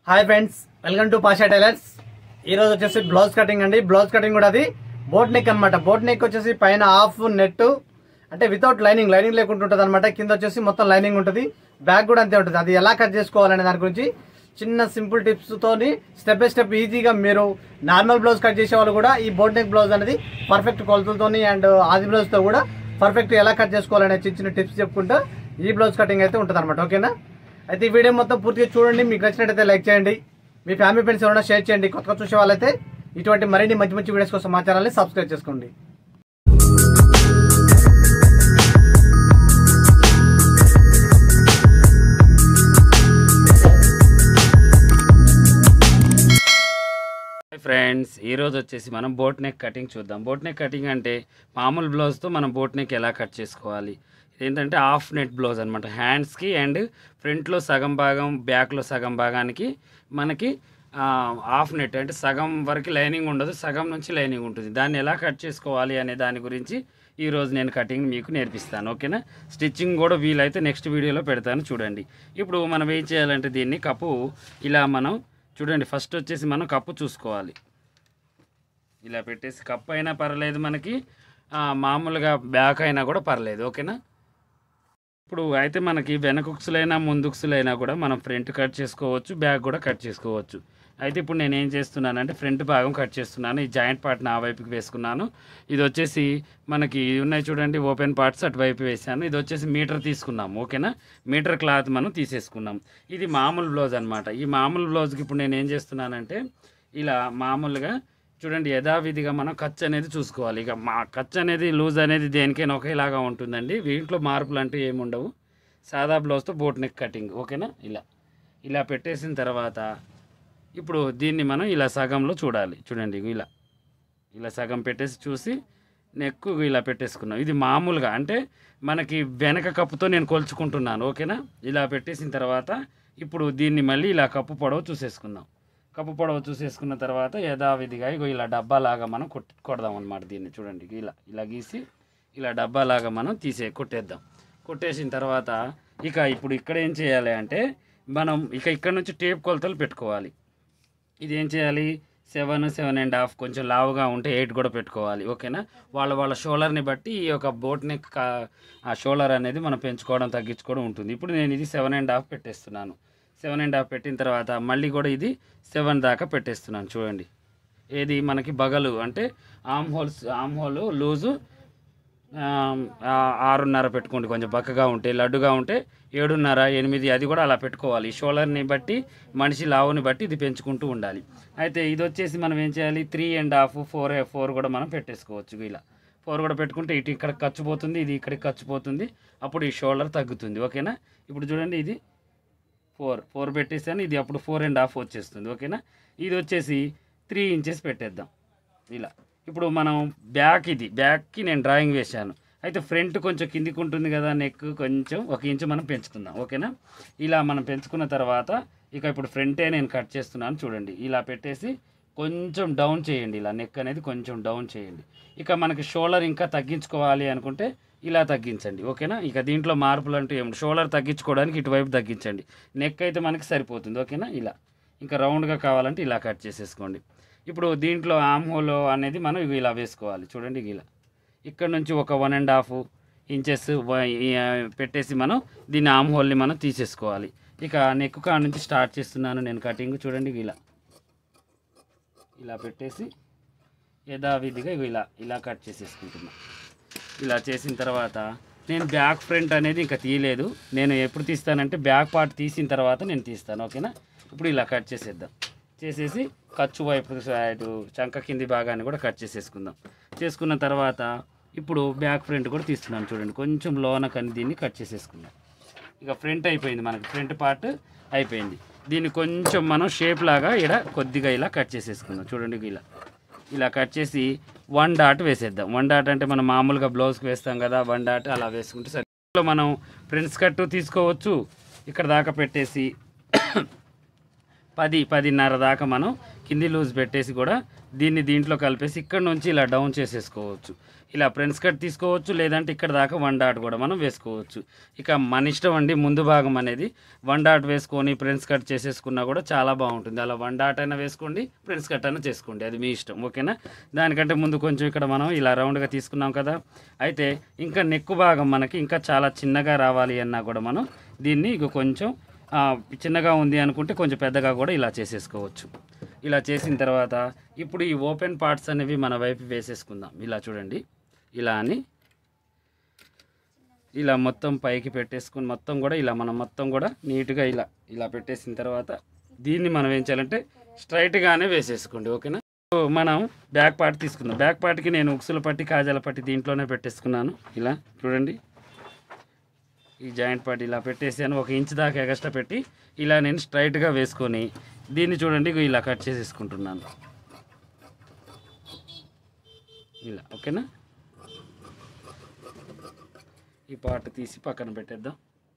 hi friends welcome to Pasha tailors ఈ రోజు వచ్చేసి బ్లౌజ్ కటింగ్ అండి బ్లౌజ్ కటింగ్ కూడా అది బోట్ నెక్ అనమాట బోట్ నెక్ వచ్చేసి పైన హాఫ్ నెట్ అంటే వితౌట్ లైనింగ్ లైనింగ్ లేకుండా ఉంటుంది అనమాట కింద వచ్చేసి మొత్తం లైనింగ్ ఉంటుంది బ్యాక్ కూడా అంతే ఉంటుంది అది ఎలా కట్ చేసుకోవాలనే దాని గురించి చిన్న సింపుల్ టిప్స్ తోని స్టెప్ బై స్టెప్ ఈజీగా మీరు నార్మల్ బ్లౌజ్ కట్ చేసే వాళ్ళు కూడా ఈ బోట్ నెక్ బ్లౌజ్ అనేది పర్ఫెక్ట్ కొలతలతోని అండ్ ఆది బ్లౌజ్ తో కూడా పర్ఫెక్ట్ ఎలా కట్ చేసుకోవాలనే చిన్న చిన్న టిప్స్ చెప్పుకుంటూ ఈ బ్లౌజ్ కటింగ్ అయితే ఉంటుంది అనమాట ఓకేనా అయితే ఈ వీడియో మొత్తం పూర్తిగా చూడండి మీకు నచ్చినట్టయితే లైక్ చేయండి మీ ఫ్యామిలీ ఫ్రెండ్స్ ఎవరైనా షేర్ చేయండి కొత్తగా చూసే వాళ్ళైతే ఇటువంటి మరిన్ని మంచి మంచి వీడియోస్ కోసం మా ఛానల్ని సబ్స్క్రైబ్ చేసుకోండి హాయ్ ఫ్రెండ్స్ ఈరోజు వచ్చేసి మనం బోట్ నెక్ కటింగ్ చూద్దాం బోట్ నెక్ కటింగ్ అంటే మామూలు బ్లౌజ్తో మనం బోట్ నెక్ ఎలా కట్ చేసుకోవాలి ఏంటంటే హాఫ్ నెట్ బ్లౌజ్ అనమాట హ్యాండ్స్కి అండ్ ఫ్రంట్లో సగం భాగం బ్యాక్లో సగం భాగానికి మనకి ఆ, హాఫ్ నెట్ అంటే సగం వరకు లైనింగ్ ఉండదు సగం నుంచి లైనింగ్ ఉంటుంది దాన్ని ఎలా కట్ చేసుకోవాలి అనే దాని గురించి ఈరోజు నేను కటింగ్ మీకు నేర్పిస్తాను ఓకేనా స్టిచ్చింగ్ కూడా వీలైతే నెక్స్ట్ వీడియోలో పెడతాను చూడండి ఇప్పుడు మనం ఏం చేయాలంటే దీన్ని కప్పు ఇలా మనం చూడండి ఫస్ట్ వచ్చేసి మనం కప్పు చూసుకోవాలి ఇలా పెట్టేసి కప్పు అయినా పర్లేదు మనకి ఆ, మామూలుగా బ్యాక్ అయినా కూడా పర్లేదు ఓకేనా ఇప్పుడు అయితే మనకి వెనకుక్సులైనా ముందుక్సులైనా కూడా మనం ఫ్రంట్ కట్ చేసుకోవచ్చు బ్యాక్ కూడా కట్ చేసుకోవచ్చు అయితే ఇప్పుడు నేను ఏం చేస్తున్నానంటే ఫ్రంట్ భాగం కట్ చేస్తున్నాను ఈ జాయింట్ పార్ట్ నా వైపుకి వేసుకున్నాను ఇది వచ్చేసి మనకి ఇవి ఉన్నాయి చూడండి ఓపెన్ పార్ట్స్ అటువైపు వేసాను ఇది వచ్చేసి మీటర్ తీసుకున్నాము ఓకేనా మీటర్ క్లాత్ మనం తీసేసుకున్నాం ఇది మామూలు బ్లౌజ్ అనమాట ఈ మామూలు బ్లౌజ్కి ఇప్పుడు నేను ఏం చేస్తున్నానంటే ఇలా మామూలుగా చూడండి యథావిధిగా మనం ఖర్చు అనేది చూసుకోవాలి ఇక మా ఖర్చు అనేది లూజ్ అనేది దేనికైనా ఒకేలాగా ఉంటుందండి వీటిలో మార్పులు అంటూ ఏమి ఉండవు సాదా బ్లౌజ్తో బోట్ నెక్ కటింగ్ ఓకేనా ఇలా ఇలా పెట్టేసిన తర్వాత ఇప్పుడు దీన్ని మనం ఇలా సగంలో చూడాలి చూడండి ఇగో ఇలా ఇలా సగం పెట్టేసి చూసి నెక్ ఇలా పెట్టేసుకున్నాం ఇది మామూలుగా అంటే మనకి వెనక కప్పుతో నేను కొలుచుకుంటున్నాను ఓకేనా ఇలా పెట్టేసిన తర్వాత ఇప్పుడు దీన్ని మళ్ళీ ఇలా కప్పు పొడవు చూసేసుకుందాం కప్పు పొడవు చూసేసుకున్న తర్వాత యథావిధిగా ఇగో ఇలా డబ్బాలాగా మనం కొట్టి కొడదాం అనమాట దీన్ని చూడండి ఇలా ఇలా గీసి ఇలా డబ్బాలాగా మనం తీసే కొట్టేద్దాం కొట్టేసిన తర్వాత ఇక ఇప్పుడు ఇక్కడ ఏం చేయాలి అంటే మనం ఇక ఇక్కడ నుంచి టేప్ కొలతలు పెట్టుకోవాలి ఇది ఏం చేయాలి సెవెన్ సెవెన్ అండ్ హాఫ్ కొంచెం లావుగా ఉంటే ఎయిట్ కూడా పెట్టుకోవాలి ఓకేనా వాళ్ళ వాళ్ళ షోల్డర్ని బట్టి ఈ యొక్క బోట్ నెక్ కా- ఆ షోల్డర్ అనేది మనం పెంచుకోవడం తగ్గించుకోవడం ఉంటుంది ఇప్పుడు నేను ఇది సెవెన్ అండ్ హాఫ్ పెట్టేస్తున్నాను సెవెన్ అండ్ హాఫ్ పెట్టిన తర్వాత మళ్ళీ కూడా ఇది సెవెన్ దాకా పెట్టేస్తున్నాను చూడండి ఏది మనకి బగలు అంటే arm holes arm hole loose ఆ, ఆ, ఆరున్నర పెట్టుకోండి కొంచెం బక్కగా ఉంటే లడ్డుగా ఉంటే ఏడున్నర ఎనిమిది అది కూడా అలా పెట్టుకోవాలి ఈ షోల్డర్ని బట్టి మనిషి లావుని బట్టి ఇది పెంచుకుంటూ ఉండాలి అయితే ఇది వచ్చేసి మనం ఏం చేయాలి three and half four four కూడా మనం పెట్టేసుకోవచ్చు ఇలా ఫోర్ కూడా పెట్టుకుంటే ఇటు ఇక్కడ ఖర్చు పోతుంది ఇది ఇక్కడికి ఖర్చు పోతుంది అప్పుడు ఈ షోల్డర్ తగ్గుతుంది ఓకేనా ఇప్పుడు చూడండి ఇది ఫోర్ ఫోర్ పెట్టేసాను ఇది అప్పుడు ఫోర్ అండ్ హాఫ్ వచ్చేస్తుంది ఓకేనా ఇది వచ్చేసి త్రీ ఇంచెస్ పెట్టేద్దాం ఇలా ఇప్పుడు మనం బ్యాక్ ఇది బ్యాక్కి నేను డ్రాయింగ్ వేశాను అయితే ఫ్రంట్ కొంచెం కిందికి ఉంటుంది కదా నెక్ కొంచెం ఒక ఇంచు మనం పెంచుకుందాం ఓకేనా ఇలా మనం పెంచుకున్న తర్వాత ఇక ఇప్పుడు ఫ్రంటే నేను కట్ చేస్తున్నాను చూడండి ఇలా పెట్టేసి కొంచెం డౌన్ చేయండి ఇలా నెక్ అనేది కొంచెం డౌన్ చేయండి ఇక మనకి షోల్డర్ ఇంకా తగ్గించుకోవాలి అనుకుంటే ఇలా తగ్గించండి ఓకేనా ఇక దీంట్లో మార్పులు అంటూ ఏమి షోల్డర్ తగ్గించుకోవడానికి ఇటువైపు తగ్గించండి నెక్ అయితే మనకి సరిపోతుంది ఓకేనా ఇలా ఇంకా రౌండ్గా కావాలంటే ఇలా కట్ చేసేసుకోండి ఇప్పుడు దీంట్లో ఆమ్ హోల్ అనేది మనం ఇగో ఇలా వేసుకోవాలి చూడండి ఇగ ఇలా ఇక్కడ నుంచి ఒక వన్ అండ్ హాఫ్ ఇంచెస్ పెట్టేసి మనం దీన్ని ఆమ్ హోల్ని మనం తీసేసుకోవాలి ఇక నెక్ కాడ నుంచి స్టార్ట్ చేస్తున్నాను నేను కటింగ్ చూడండి ఇగ ఇలా ఇలా పెట్టేసి యథావిధిగా ఇగో ఇలా ఇలా కట్ చేసేసుకుంటున్నా ఇలా చేసిన తర్వాత నేను బ్యాక్ ఫ్రంట్ అనేది ఇంకా తీయలేదు నేను ఎప్పుడు తీస్తానంటే బ్యాక్ పార్ట్ తీసిన తర్వాత నేను తీస్తాను ఓకేనా ఇప్పుడు ఇలా కట్ చేసేద్దాం చేసేసి ఖర్చు వైపు సైడ్ చంక కింది భాగాన్ని కూడా కట్ చేసేసుకుందాం చేసుకున్న తర్వాత ఇప్పుడు బ్యాక్ ఫ్రంట్ కూడా తీస్తున్నాను చూడండి కొంచెం లోన కని దీన్ని కట్ చేసేసుకుందాం ఇక ఫ్రంట్ అయిపోయింది మనకి ఫ్రంట్ పార్ట్ అయిపోయింది దీన్ని కొంచెం మనం షేప్ లాగా ఇక్కడ కొద్దిగా ఇలా కట్ చేసేసుకుందాం చూడండి ఇలా ఇలా కట్ చేసి వన్ డాట్ వేసేద్దాం వన్ డాట్ అంటే మనం మామూలుగా బ్లౌజ్కి వేస్తాం కదా వన్ డాట్ అలా వేసుకుంటే సరే ఇందులో మనం ఫ్రెండ్స్ కట్ తీసుకోవచ్చు ఇక్కడ దాకా పెట్టేసి పది పదిన్నర దాకా మనం కింది లూజ్ పెట్టేసి కూడా దీన్ని దీంట్లో కలిపేసి ఇక్కడ నుంచి ఇలా డౌన్ చేసేసుకోవచ్చు ఇలా ఫ్రెండ్స్ కట్ తీసుకోవచ్చు లేదంటే ఇక్కడ దాకా వన్ డాట్ కూడా మనం వేసుకోవచ్చు ఇక మన ఇష్టం అండి ముందు భాగం అనేది వన్ డాట్ వేసుకొని ఫ్రెండ్స్ కట్ చేసేసుకున్నా కూడా చాలా బాగుంటుంది అలా వన్ డాట్ అయినా వేసుకోండి ఫ్రెండ్స్ కట్ అయినా చేసుకోండి అది మీ ఇష్టం ఓకేనా దానికంటే ముందు కొంచెం ఇక్కడ మనం ఇలా రౌండ్గా తీసుకున్నాం కదా అయితే ఇంకా నెక్కు భాగం మనకి ఇంకా చాలా చిన్నగా రావాలి అన్నా కూడా మనం దీన్ని ఇక కొంచెం ఆ, చిన్నగా ఉంది అనుకుంటే కొంచెం పెద్దగా కూడా ఇలా చేసేసుకోవచ్చు ఇలా చేసిన తర్వాత ఇప్పుడు ఈ ఓపెన్ పార్ట్స్ అనేవి మన వైపు వేసేసుకుందాం ఇలా చూడండి ఇలా అని ఇలా మొత్తం పైకి పెట్టేసుకుని మొత్తం కూడా ఇలా మనం మొత్తం కూడా నీట్గా ఇలా ఇలా పెట్టేసిన తర్వాత దీన్ని మనం ఏం చేయాలంటే స్ట్రైట్గానే వేసేసుకోండి ఓకేనా సో మనం బ్యాక్ పార్ట్ తీసుకుందాం బ్యాక్ పార్ట్కి నేను ఉక్సుల పట్టి కాజాల పట్టి దీంట్లోనే పెట్టేసుకున్నాను ఇలా చూడండి ఈ జాయింట్ పార్ట్ ఇలా పెట్టేసాను ఒక ఇంచ్ దాకా ఎగస్ట్రా పెట్టి ఇలా నేను స్ట్రైట్గా వేసుకొని దీన్ని చూడండి ఇగో ఇలా కట్ చేసేసుకుంటున్నాను ఇలా ఓకేనా ఈ పార్ట్ తీసి పక్కన పెట్టేద్దాం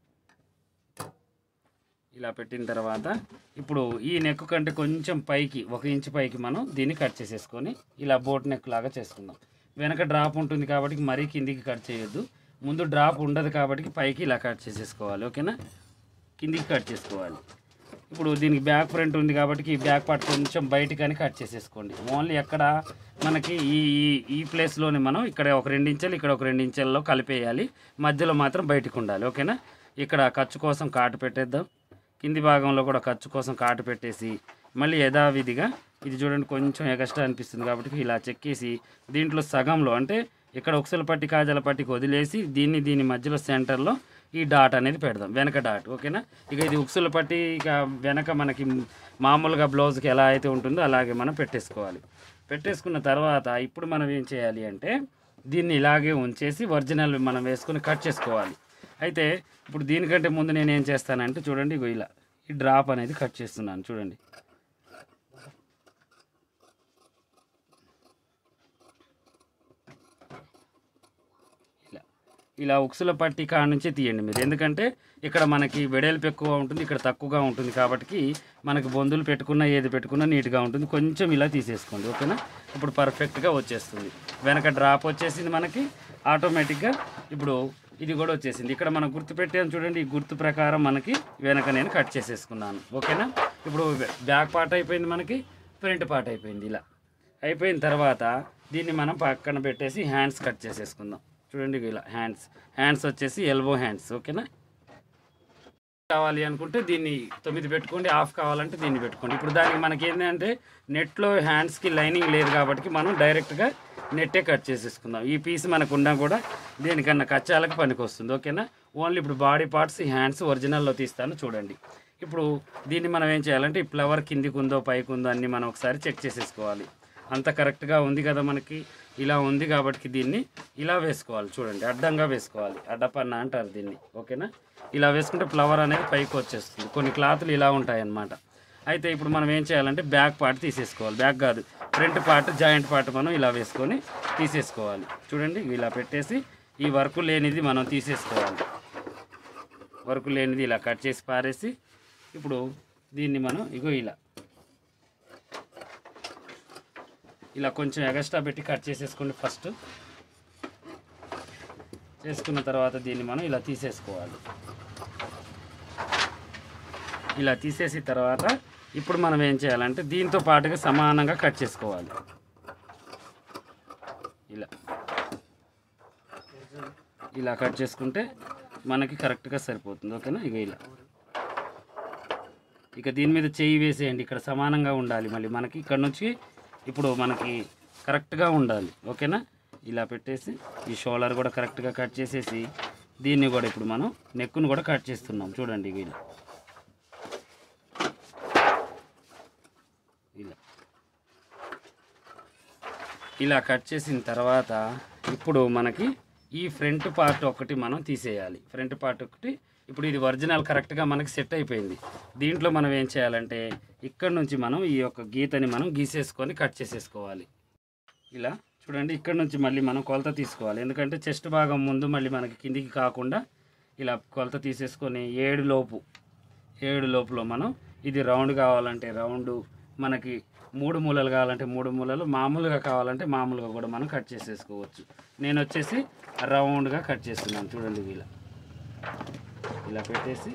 ఇలా పెట్టిన తర్వాత ఇప్పుడు ఈ నెక్ కంటే కొంచెం పైకి ఒక ఇంచు పైకి మనం దీన్ని కట్ చేసేసుకొని ఇలా బోట్ నెక్ లాగా చేసుకుందాం వెనక డ్రాప్ ఉంటుంది కాబట్టి మరీ కిందికి కట్ చేయొద్దు ముందు డ్రాప్ ఉండదు కాబట్టి పైకి ఇలా కట్ చేసేసుకోవాలి ఓకేనా కిందికి కట్ చేసుకోవాలి ఇప్పుడు దీనికి బ్యాక్ ఫ్రంట్ ఉంది కాబట్టి ఈ బ్యాక్ పార్ట్ కొంచెం బయటకని కట్ చేసేసుకోండి ఓన్లీ ఎక్కడ మనకి ఈ ఈ ఈ ప్లేస్లోనే మనం ఇక్కడ ఒక రెండు ఇంచెలు ఇక్కడ ఒక రెండు ఇంచెల్లో కలిపేయాలి మధ్యలో మాత్రం బయటకు ఉండాలి ఓకేనా ఇక్కడ ఖర్చు కోసం కాటు పెట్టేద్దాం కింది భాగంలో కూడా ఖర్చు కోసం కాటు పెట్టేసి మళ్ళీ యథావిధిగా ఇది చూడండి కొంచెం ఎగస్ట్రా అనిపిస్తుంది కాబట్టి ఇలా చెక్కేసి దీంట్లో సగంలో అంటే ఇక్కడ ఉక్సల పట్టి కాజల పట్టికి వదిలేసి దీన్ని దీని మధ్యలో సెంటర్లో ఈ డాట్ అనేది పెడదాం వెనక డాట్ ఓకేనా ఇక ఇది ఉక్సుల పట్టి ఇక వెనక మనకి మామూలుగా బ్లౌజ్కి ఎలా అయితే ఉంటుందో అలాగే మనం పెట్టేసుకోవాలి పెట్టేసుకున్న తర్వాత ఇప్పుడు మనం ఏం చేయాలి అంటే దీన్ని ఇలాగే ఉంచేసి ఒరిజినల్ మనం వేసుకొని కట్ చేసుకోవాలి అయితే ఇప్పుడు దీనికంటే ముందు నేను ఏం చేస్తానంటే చూడండి ఇగో ఇలా ఈ డ్రాప్ అనేది కట్ చేస్తున్నాను చూడండి ఇలా ఇలా ఉక్సుల పట్టి కాడ నుంచి తీయండి మీరు ఎందుకంటే ఇక్కడ మనకి వెడల్పు ఎక్కువ ఉంటుంది ఇక్కడ తక్కువగా ఉంటుంది కాబట్టి మనకి బొందులు పెట్టుకున్నా ఏది పెట్టుకున్నా నీట్గా ఉంటుంది కొంచెం ఇలా తీసేసుకోండి ఓకేనా ఇప్పుడు పర్ఫెక్ట్గా వచ్చేస్తుంది వెనక డ్రాప్ వచ్చేసింది మనకి ఆటోమేటిక్గా ఇప్పుడు ఇది కూడా వచ్చేసింది ఇక్కడ మనం గుర్తు పెట్టాము చూడండి ఈ గుర్తు ప్రకారం మనకి వెనక నేను కట్ చేసేసుకున్నాను ఓకేనా ఇప్పుడు బ్యాక్ పార్ట్ అయిపోయింది మనకి ఫ్రంట్ పార్ట్ అయిపోయింది ఇలా అయిపోయిన తర్వాత దీన్ని మనం పక్కన పెట్టేసి హ్యాండ్స్ కట్ చేసేసుకుందాం చూడండి ఇలా హ్యాండ్స్ హ్యాండ్స్ వచ్చేసి ఎల్బో హ్యాండ్స్ ఓకేనా కావాలి అనుకుంటే దీన్ని తొమ్మిది పెట్టుకోండి ఆఫ్ కావాలంటే దీన్ని పెట్టుకోండి ఇప్పుడు దానికి మనకి ఏంటంటే నెట్లో హ్యాండ్స్కి లైనింగ్ లేదు కాబట్టి మనం డైరెక్ట్గా నెట్టే కట్ చేసేసుకుందాం ఈ పీస్ మనకు ఉన్నా కూడా దేనికన్నా కచ్చాలకు పనికి వస్తుంది ఓకేనా ఓన్లీ ఇప్పుడు బాడీ పార్ట్స్ ఈ హ్యాండ్స్ ఒరిజినల్లో తీస్తాను చూడండి ఇప్పుడు దీన్ని మనం ఏం చేయాలంటే ఈ ఫ్లవర్ కిందికి ఉందో పైకి ఉందో అన్ని మనం ఒకసారి చెక్ చేసేసుకోవాలి అంత కరెక్ట్గా ఉంది కదా మనకి ఇలా ఉంది కాబట్టి దీన్ని ఇలా వేసుకోవాలి చూడండి అడ్డంగా వేసుకోవాలి అడ్డపన్న అంటారు దీన్ని ఓకేనా ఇలా వేసుకుంటే ఫ్లవర్ అనేది పైకి వచ్చేస్తుంది కొన్ని క్లాతులు ఇలా ఉంటాయన్నమాట అయితే ఇప్పుడు మనం ఏం చేయాలంటే బ్యాక్ పార్ట్ తీసేసుకోవాలి బ్యాక్ కాదు ఫ్రంట్ పార్ట్ జాయింట్ పార్ట్ మనం ఇలా వేసుకొని తీసేసుకోవాలి చూడండి ఇలా పెట్టేసి ఈ వర్క్ లేనిది మనం తీసేసుకోవాలి వర్క్ లేనిది ఇలా కట్ చేసి పారేసి ఇప్పుడు దీన్ని మనం ఇగో ఇలా ఇలా కొంచెం ఎగస్ట్రా పెట్టి కట్ చేసేసుకోండి ఫస్ట్ చేసుకున్న తర్వాత దీన్ని మనం ఇలా తీసేసుకోవాలి ఇలా తీసేసిన తర్వాత ఇప్పుడు మనం ఏం చేయాలంటే దీంతో పాటుగా సమానంగా కట్ చేసుకోవాలి ఇలా ఇలా కట్ చేసుకుంటే మనకి కరెక్ట్గా సరిపోతుంది ఓకేనా ఇక ఇలా ఇక దీని మీద చేయి వేసేయండి ఇక్కడ సమానంగా ఉండాలి మళ్ళీ మనకి ఇక్కడ నుంచి ఇప్పుడు మనకి కరెక్ట్గా ఉండాలి ఓకేనా ఇలా పెట్టేసి ఈ షోల్డర్ కూడా కరెక్ట్గా కట్ చేసేసి దీన్ని కూడా ఇప్పుడు మనం నెక్కును కూడా కట్ చేస్తున్నాం చూడండి ఇక ఇలా ఇలా ఇలా కట్ చేసిన తర్వాత ఇప్పుడు మనకి ఈ ఫ్రంట్ పార్ట్ ఒకటి మనం తీసేయాలి ఫ్రంట్ పార్ట్ ఒకటి ఇప్పుడు ఇది ఒరిజినల్ కరెక్ట్గా మనకి సెట్ అయిపోయింది దీంట్లో మనం ఏం చేయాలంటే ఇక్కడ నుంచి మనం ఈ యొక్క గీతని మనం గీసేసుకొని కట్ చేసేసుకోవాలి ఇలా చూడండి ఇక్కడ నుంచి మళ్ళీ మనం కొలత తీసుకోవాలి ఎందుకంటే చెస్ట్ భాగం ముందు మళ్ళీ మనకి కిందికి కాకుండా ఇలా కొలత తీసేసుకొని ఏడు లోపు ఏడు లోపులో మనం ఇది రౌండ్ కావాలంటే రౌండ్ మనకి మూడు మూలలు కావాలంటే మూడు మూలలు మామూలుగా కావాలంటే మామూలుగా కూడా మనం కట్ చేసేసుకోవచ్చు నేను వచ్చేసి రౌండ్గా కట్ చేస్తున్నాను చూడండి ఇలా ఇలా పెట్టేసి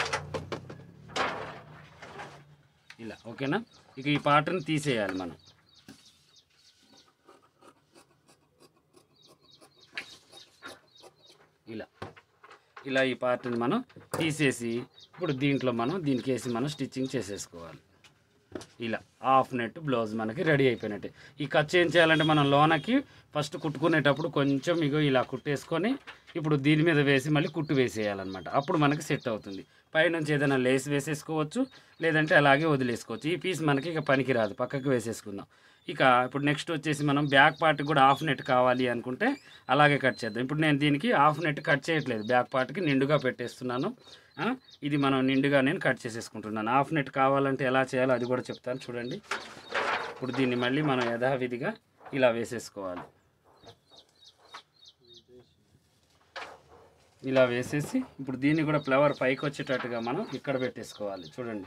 ఇలా ఓకేనా ఇక ఈ పార్ట్ని తీసేయాలి మనం ఇలా ఇలా ఈ పార్ట్ని మనం తీసేసి ఇప్పుడు దీంట్లో మనం దీనికి వేసి మనం స్టిచ్చింగ్ చేసేసుకోవాలి ఇలా హాఫ్ నెట్ బ్లౌజ్ మనకి రెడీ అయిపోయినట్టే ఈ ఖర్చు ఏం చేయాలంటే మనం లోనకి ఫస్ట్ కుట్టుకునేటప్పుడు కొంచెం ఇగో ఇలా కుట్టేసుకొని ఇప్పుడు దీని మీద వేసి మళ్ళీ కుట్టు వేసేయాలన్నమాట అప్పుడు మనకి సెట్ అవుతుంది పైనుంచి ఏదైనా లేస్ వేసేసుకోవచ్చు లేదంటే అలాగే వదిలేసుకోవచ్చు ఈ పీస్ మనకి ఇక పనికి రాదు పక్కకి వేసేసుకుందాం ఇక ఇప్పుడు నెక్స్ట్ వచ్చేసి మనం బ్యాక్ పార్ట్కి కూడా హాఫ్ నెట్ కావాలి అనుకుంటే అలాగే కట్ చేద్దాం ఇప్పుడు నేను దీనికి హాఫ్ నెట్ కట్ చేయట్లేదు బ్యాక్ పార్ట్కి నిండుగా పెట్టేస్తున్నాను ఆ, ఇది మనం నిండుగా నేను కట్ చేసేసుకుంటున్నాను హాఫ్ నెట్ కావాలంటే ఎలా చేయాలో అది కూడా చెప్తాను చూడండి ఇప్పుడు దీన్ని మళ్ళీ మనం యథావిధిగా ఇలా వేసేసుకోవాలి ఇలా వేసేసి ఇప్పుడు దీన్ని కూడా ఫ్లవర్ పైకి వచ్చేటట్టుగా మనం ఇక్కడ పెట్టేసుకోవాలి చూడండి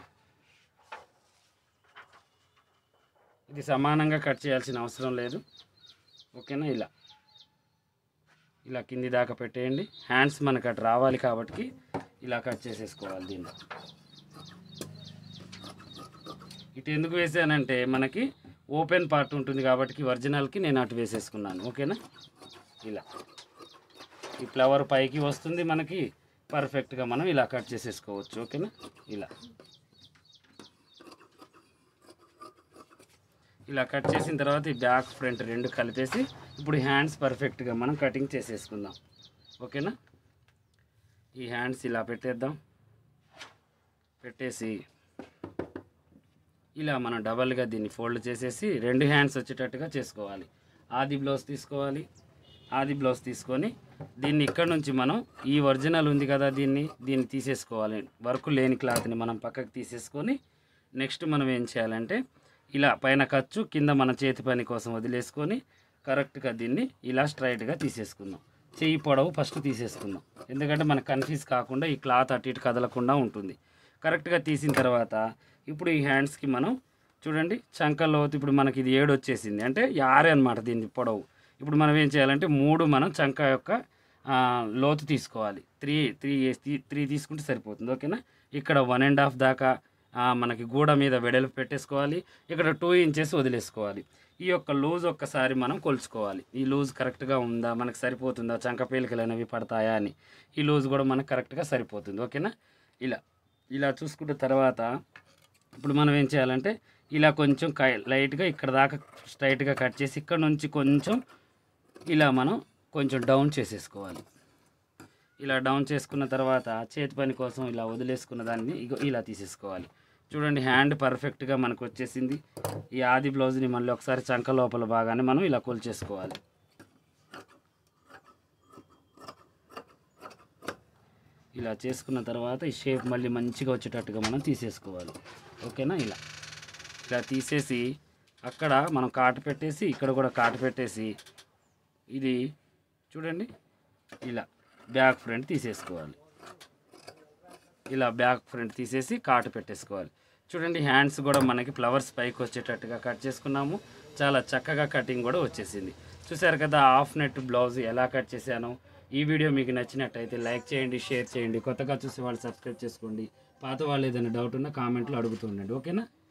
ఇది సమానంగా కట్ చేయాల్సిన అవసరం లేదు ఓకేనా ఇలా ఇలా కింది దాకా పెట్టేయండి హ్యాండ్స్ మనకు అటు రావాలి కాబట్టి ఇలా కట్ చేసేసుకోవాలి దీన్ని ఇటు ఎందుకు వేసానంటే మనకి ఓపెన్ పార్ట్ ఉంటుంది కాబట్టి ఒరిజినల్కి నేను అటు వేసేసుకున్నాను ఓకేనా ఇలా ఈ ఫ్లవర్ పైకి వస్తుంది మనకి పర్ఫెక్ట్గా మనం ఇలా కట్ చేసేసుకోవచ్చు ఓకేనా ఇలా ఇలా కట్ చేసిన తర్వాత ఈ బ్యాక్ ఫ్రంట్ రెండు కలిపేసి ఇప్పుడు హ్యాండ్స్ పర్ఫెక్ట్గా మనం కటింగ్ చేసేసుకుందాం ఓకేనా ఈ హ్యాండ్స్ ఇలా పెట్టేద్దాం పెట్టేసి ఇలా మనం డబల్గా దీన్ని ఫోల్డ్ చేసేసి రెండు హ్యాండ్స్ వచ్చేటట్టుగా చేసుకోవాలి ఆది బ్లౌజ్ తీసుకోవాలి ఆది బ్లౌజ్ తీసుకొని దీన్ని ఇక్కడ నుంచి మనం ఈ ఒరిజినల్ ఉంది కదా దీన్ని దీన్ని తీసేసుకోవాలి వర్క్ లేని క్లాత్ని మనం పక్కకి తీసేసుకొని నెక్స్ట్ మనం ఏం చేయాలంటే ఇలా పైన ఖర్చు కింద మన చేతి పని కోసం వదిలేసుకొని కరెక్ట్గా దీన్ని ఇలా స్ట్రైట్గా తీసేసుకుందాం చెయ్యి పొడవు ఫస్ట్ తీసేసుకుందాం ఎందుకంటే మనకు కన్ఫ్యూజ్ కాకుండా ఈ క్లాత్ అటు ఇటు కదలకుండా ఉంటుంది కరెక్ట్గా తీసిన తర్వాత ఇప్పుడు ఈ హ్యాండ్స్కి మనం చూడండి చంక లోతు ఇప్పుడు మనకి ఇది ఏడు వచ్చేసింది అంటే ఈ ఆరే అనమాట దీని పొడవు ఇప్పుడు మనం ఏం చేయాలంటే మూడు మనం చంక యొక్క ఆ, లోతు తీసుకోవాలి త్రీ త్రీ త్రీ తీసుకుంటే సరిపోతుంది ఓకేనా ఇక్కడ వన్ అండ్ హాఫ్ దాకా ఆ, మనకి గూడ మీద వెడల్పు పెట్టేసుకోవాలి ఇక్కడ టూ ఇంచెస్ వదిలేసుకోవాలి ఈ యొక్క లూజ్ ఒక్కసారి మనం కొలుచుకోవాలి ఈ లూజ్ కరెక్ట్గా ఉందా మనకు సరిపోతుందా చంక పేలికలు అనేవి పడతాయా అని ఈ లూజ్ కూడా మనకు కరెక్ట్గా సరిపోతుంది ఓకేనా ఇలా ఇలా చూసుకున్న తర్వాత ఇప్పుడు మనం ఏం చేయాలంటే ఇలా కొంచెం కై లైట్గా ఇక్కడ దాకా స్ట్రైట్గా కట్ చేసి ఇక్కడ నుంచి కొంచెం ఇలా మనం కొంచెం డౌన్ చేసేసుకోవాలి ఇలా డౌన్ చేసుకున్న తర్వాత చేతి పని కోసం ఇలా వదిలేసుకున్న దాన్ని ఇగో ఇలా తీసేసుకోవాలి చూడండి హ్యాండ్ పర్ఫెక్ట్గా మనకు వచ్చేసింది ఈ ఆది బ్లౌజ్ని మళ్ళీ ఒకసారి చంక లోపల బాగానే మనం ఇలా కొలిచేసుకోవాలి ఇలా చేసుకున్న తర్వాత ఈ షేప్ మళ్ళీ మంచిగా వచ్చేటట్టుగా మనం తీసేసుకోవాలి ఓకేనా ఇలా ఇలా తీసేసి అక్కడ మనం కాటు పెట్టేసి ఇక్కడ కూడా కాటు పెట్టేసి ఇది చూడండి ఇలా బ్యాక్ ఫ్రంట్ తీసేసుకోవాలి ఇలా బ్యాక్ ఫ్రంట్ తీసేసి కాటు పెట్టేసుకోవాలి చూడండి హ్యాండ్స్ కూడా మనకి ఫ్లవర్స్ పైకి వచ్చేటట్టుగా కట్ చేసుకున్నాము చాలా చక్కగా కటింగ్ కూడా వచ్చేసింది చూసారు కదా హాఫ్ నెట్ బ్లౌజ్ ఎలా కట్ చేశాను ఈ వీడియో మీకు నచ్చినట్టయితే లైక్ చేయండి షేర్ చేయండి కొత్తగా చూసే వాళ్ళు సబ్స్క్రైబ్ చేసుకోండి పాత వాళ్ళు ఏదైనా డౌట్ ఉన్నా కామెంట్లో అడుగుతుండండి ఓకేనా